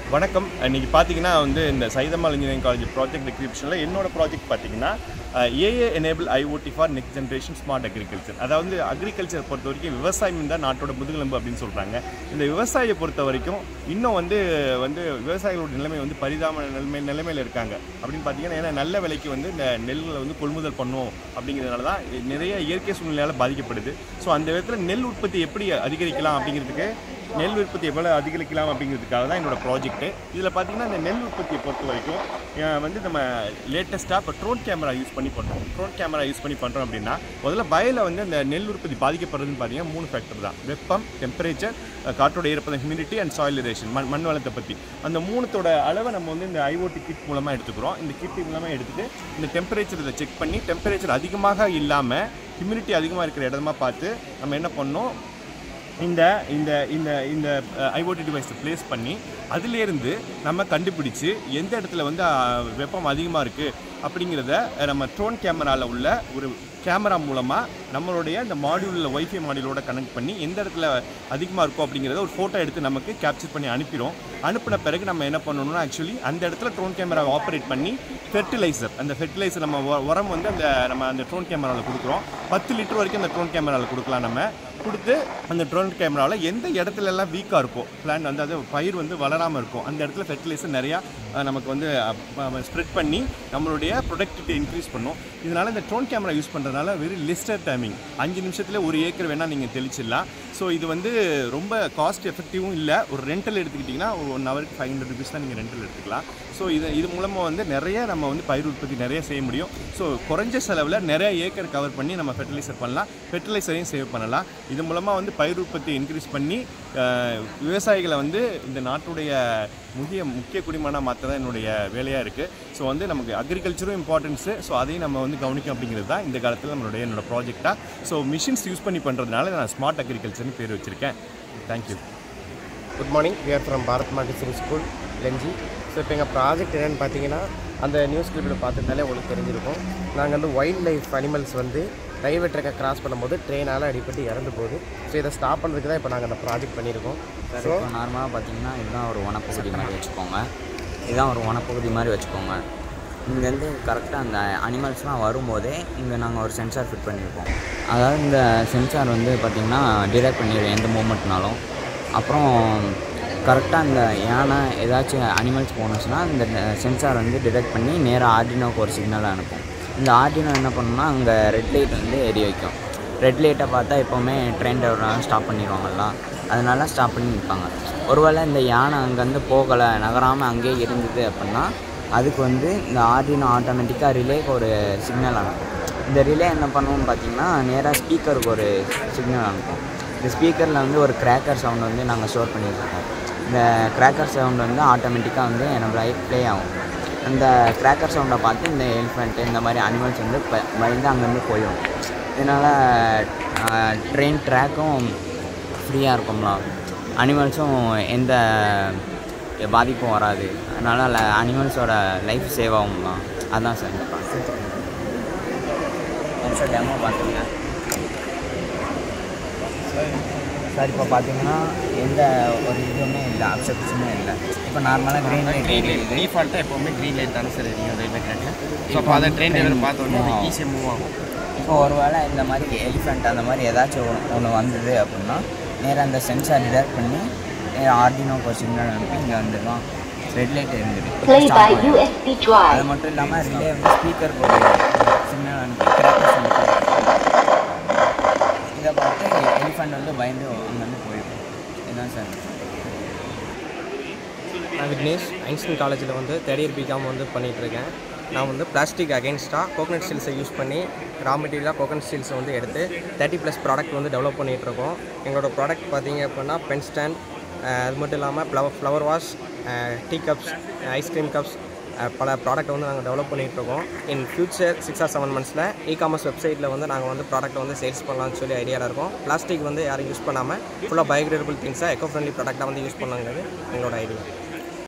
வணக்கம் இன்னைக்கு பார்த்தீங்கன்னா வந்து இந்த சைதம்மாள் இன்ஜினியரிங் காலேஜ் ப்ராஜெக்ட் டிஸ்கிரிப்ஷனில் என்னோட ப்ராஜெக்ட் பார்த்தீங்கன்னா ஏஏ enable IoT for next generation smart agriculture அதாவது அக்ரிகல்ச்சர் பொறுத்த வரைக்கும் விவசாயம் தான் நாட்டோட முதுகெலும்பு அப்படின்னு சொல்கிறாங்க இந்த விவசாயியை பொறுத்த வரைக்கும் இன்னும் வந்து வந்து விவசாயிகளோட நிலைமை வந்து பரிதாப நிலைமை நிலைமையில் இருக்காங்க அப்படின்னு பார்த்தீங்கன்னா ஏன்னா நல்ல விலைக்கு வந்து இந்த நெல்லை வந்து கொள்முதல் பண்ணும் அப்படிங்கிறதுனால தான் நிறைய இயற்கை சூழ்நிலையால் பாதிக்கப்படுது ஸோ அந்த விதத்தில் நெல் உற்பத்தி எப்படி அதிகரிக்கலாம் அப்படிங்கிறதுக்கு நெல் உற்பத்தி எவ்வளோ அதிகரிக்கலாம் அப்படிங்கிறதுக்காக தான் என்னோட ப்ராஜெக்ட்டு இதில் பார்த்தீங்கன்னா இந்த நெல் உற்பத்தியை பொறுத்த வரைக்கும் அஹ் வந்து நம்ம லேட்டஸ்ட்டாக இப்போ ட்ரோன் கேமரா யூஸ் பண்ணி பண்ணுறோம் ட்ரோன் கேமரா யூஸ் பண்ணி பண்ணுறோம் அப்படின்னா முதல்ல வயலில் வந்து அந்த நெல் உற்பத்தி பாதிக்கப்படுறதுன்னு பார்த்தீங்கன்னா மூணு ஃபேக்டர் தான் வெப்பம் டெம்பரேச்சர் காற்றோட ஈரப்பதம் ஹியூமிடிட்டி அண்ட் சாயில் ரேஷன் மண் மண் வளத்தை பற்றி அந்த மூணுத்தோட அளவை நம்ம வந்து இந்த ஐஓடி கிட் மூலமாக எடுத்துக்கிறோம் இந்த கிட் மூலமாக எடுத்துகிட்டு இந்த டெம்பரேச்சர் இதை செக் பண்ணி டெம்பரேச்சர் அதிகமாக இல்லாமல் ஹியூமிடிட்டி அதிகமாக இருக்கிற இடமா பார்த்து நம்ம என்ன பண்ணோம் இந்த இந்த இந்த இந்த ஐஓடி டிவைஸை ப்ளேஸ் பண்ணி அதிலேருந்து நம்ம கண்டுபிடிச்சு எந்த இடத்துல வந்து அஹ், வெப்பம் அதிகமாக இருக்குது அப்படிங்கிறத அஹ், நம்ம ட்ரோன் கேமராவில் உள்ள ஒரு கேமரா மூலமாக நம்மளுடைய இந்த மாடியூலில் ஒய்ஃபை மாடியூலோட கனெக்ட் பண்ணி எந்த இடத்துல அதிகமாக இருக்கும் அப்படிங்கிறத ஒரு ஃபோட்டோ எடுத்து நமக்கு கேப்சர் பண்ணி அனுப்பிடும் அனுப்பின பிறகு நம்ம என்ன பண்ணணும்னா ஆக்சுவலி அந்த இடத்துல ட்ரோன் கேமராவை ஆப்ரேட் பண்ணி ஃபெர்டிலைசர் அந்த ஃபெர்டிலைசர் நம்ம உ- உரம் வந்து அந்த நம்ம அந்த ட்ரோன் கேமராவில் கொடுக்குறோம் பத்து லிட்டர் வரைக்கும் அந்த ட்ரோன் கேமராவில் கொடுக்கலாம் நம்ம கொடுத்து அந்த ட்ரோன் கேமராவில் எந்த இடத்துல எல்லாம் வீக்காக இருக்கும் பிளான் வந்து அது பயிர் வந்து வளராமல் இருக்கும் அந்த இடத்துல ஃபெர்டிலைசர் நிறையா அஹ், நமக்கு வந்து ஸ்ப்ரெட் பண்ணி நம்மளுடைய ப்ரொடக்டிவிட்டி இன்க்ரீஸ் பண்ணும் இதனால் இந்த ட்ரோன் கேமரா யூஸ் பண்ணுறதுனால வெறும் லிஸ்டர் டைமிங் அஞ்சு நிமிஷத்தில் ஒரு ஏக்கர் வேணால் நீங்கள் தெளிச்சிடலாம் ஸோ இது வந்து ரொம்ப காஸ்ட் எஃபெக்டிவும் இல்லை ஒரு ரெண்டல் எடுத்துக்கிட்டிங்கன்னா ஒரு ஒன் ஹவருக்கு ஃபைவ் ஹண்ட்ரட் ருபீஸ் தான் நீங்கள் ரெண்டல் எடுத்துக்கலாம் ஸோ இது இது மூலமாக வந்து நிறைய நம்ம வந்து பயிர் உற்பத்தி நிறைய செய்ய முடியும் ஸோ குறைஞ்ச செலவில் நிறைய ஏக்கர் கவர் பண்ணி நம்ம ஃபெர்டிலைசர் பண்ணலாம் ஃபெர்டிலைசரையும் சேவ் பண்ணலாம் இது மூலமாக வந்து பயிர் உற்பத்தி இன்க்ரீஸ் பண்ணி அஹ், விவசாயிகளை வந்து இந்த நாட்டுடைய முக்கிய முக்கிய குடிமனாக மாற்ற தான் என்னுடைய வேலையாக இருக்குது ஸோ வந்து நமக்கு அக்ரிகல்ச்சரும் இம்பார்ட்டன்ஸு ஸோ அதையும் நம்ம வந்து கவனிக்கும் அப்படிங்கிறது தான் இந்த காலத்தில் நம்மளுடைய என்னோட ப்ராஜெக்டாக ஸோ மிஷின்ஸ் யூஸ் பண்ணி பண்ணுறதுனால நான் ஸ்மார்ட் அக்ரிகல்ச்சர்னு பேர் வச்சுருக்கேன் thank you good morning we are from Bharat Montessori school லெஞ்சி ஸோ இப்போ எங்கள் ப்ராஜெக்ட் என்னென்னு பார்த்தீங்கன்னா அந்த நியூஸ் கிளிப்பில் பார்த்துருந்தாலே உங்களுக்கு தெரிஞ்சிருக்கும் நாங்கள் வந்து வைல்ட் லைஃப் அனிமல்ஸ் வந்து ரயில்வே ட்ரெக்கை கிராஸ் பண்ணும்போது ட்ரெயினால் அடிபட்டு இறந்து போகுது ஸோ இதை ஸ்டாப் பண்ணுறதுக்கு தான் இப்போ நாங்கள் அந்த ப்ராஜெக்ட் பண்ணியிருக்கோம் சார் இப்போ நார்மலாக பார்த்தீங்கன்னா இதுதான் ஒரு வனப்பகுதி மாதிரி வச்சுக்கோங்க இதுதான் ஒரு வனப்பகுதி மாதிரி வச்சுக்கோங்க இங்கேருந்து கரெக்டாக அந்த அனிமல்ஸ்லாம் வரும்போதே இங்கே நாங்கள் ஒரு சென்சார் ஃபிட் பண்ணியிருக்கோம் அதாவது இந்த சென்சார் வந்து பார்த்திங்கன்னா டிடெக்ட் பண்ணிடுவோம் எந்த மூமெண்ட்னாலும் அப்புறம் கரெக்டாக இந்த யானை ஏதாச்சும் அனிமல்ஸ் போணுச்சுன்னா இந்த சென்சார் வந்து டிடெக்ட் பண்ணி நேராக ஆர்டினோக்கு ஒரு சிக்னலை அனுப்பும் இந்த ஆர்டினோ என்ன பண்ணுன்னா அங்கே ரெட் லைட் வந்து எரிய வைக்கும் ரெட் லைட்டை பார்த்தா எப்போவுமே ட்ரெயின் டிரைவர்னால ஸ்டாப் பண்ணிடுவாங்கல்ல அதனால ஸ்டாப் பண்ணி நிற்பாங்க ஒருவேளை இந்த யானை அங்கேருந்து போகலை நகராமல் அங்கேயே இருந்தது அப்படின்னா அதுக்கு வந்து இந்த ஆர்டினோ ஆட்டோமேட்டிக்காக ரிலேக்கு ஒரு சிக்னல் அனுப்பும் இந்த ரிலே என்ன பண்ணுவோம்னு பார்த்தீங்கன்னா நேராக ஸ்பீக்கருக்கு ஒரு சிக்னல் அனுப்பும் இந்த ஸ்பீக்கரில் வந்து ஒரு கிராக்கர் சவுண்ட் வந்து நாங்கள் ஸ்டோர் பண்ணி வச்சுருக்கோம் இந்த கிராக்கர் சவுண்ட் வந்து ஆட்டோமேட்டிக்காக வந்து எனக்கு ப்ளே ஆகும் அந்த கிராக்கர் சவுண்டை பார்த்து இந்த எலிஃபெண்ட்டு இந்த மாதிரி அனிமல்ஸ் வந்து ப பயந்து அங்கேருந்து போயிடும் இதனால் ட்ரெயின் ட்ராக்கும் ஃப்ரீயாக இருக்கும்ல அனிமல்ஸும் எந்த பாதிப்பும் வராது அதனால் அனிமல்ஸோட லைஃப் சேவ் ஆகும்லாம் அதான் சார் சார் டெமோ பார்த்துங்க சார் இப்போ பார்த்தீங்கன்னா எந்த ஒரு இதுவுமே இல்லை அப்செப்ஷனுமே இல்லை இப்போ நார்மலாக க்ரீன் லைட் க்ரீன் லைட் ரீஃபால்ட்டாக எப்போவுமே க்ரீன் லைட் தானே சார் எரியும் ரயில்வே ட்ராக்கில் ஸோ அப்போ அதை ட்ரெயின் டிரைவர் பார்த்தோன்னே அது ஈஸியாக மூவ் ஆகும் இப்போ ஒருவேளை இந்த மாதிரி எலிஃபெண்ட் அந்த மாதிரி ஏதாச்சும் ஒன்று வந்தது அப்படின்னா நேராக அந்த சென்சார் டிடெக்ட் பண்ணி நேராக ஆர்டினோக்கு ஒரு சிக்னல் அனுப்பி இங்கே வந்துடும் ரெட் லைட் இருந்தது Play by USB அது drive. மட்டும் இல்லாமல் ரிலே வந்து ஸ்பீக்கர் ஒரு சிக்னல் அனுப்பி crackers அனுப்பி இதை பார்த்து எலிஃபெண்ட் வந்து பயந்து அங்கேருந்து போயிடும் இதுதான் சார் நான் விக்னேஷ் ஐன்ஸ்டின் காலேஜில் வந்து தேர்ட் இயர் பிகாம் வந்து பண்ணிகிட்ருக்கேன் நான் வந்து பிளாஸ்டிக் அகேன்ஸ்டாக கோகனட் ஸ்டீல்ஸை யூஸ் பண்ணி ரா மெட்டீரியலாக கோகனட் ஸ்டீல்ஸை வந்து எடுத்து தேர்ட்டி ப்ளஸ் ப்ராடக்ட் வந்து டெவலப் பண்ணிகிட்ருக்கோம் எங்களோட ப்ராடக்ட் பார்த்தீங்க அப்படின்னா பென் ஸ்டாண்ட் அது மட்டும் இல்லாமல் flower flower wash tea cups ice cream cups பல ப்ராடக்ட் வந்து நாங்கள் டெவலப் பண்ணிகிட்ருக்கோம் in future six or seven மந்த்ஸில் இ காமர்ஸ் வெப்சைட்டில் வந்து நாங்கள் வந்து ப்ராடக்ட்டை வந்து சேல்ஸ் பண்ணலாம்னு சொல்லி ஐடியாவில் இருக்கோம் பிளாஸ்டிக் வந்து யாரும் யூஸ் பண்ணாமல் ஃபுல்லாக பயோகிரேடபிள் திங்ஸாக எக்கோ ஃப்ரெண்ட்லி ப்ராடக்டாக வந்து யூஸ் பண்ணாங்கிறது எங்களோட ஐடியா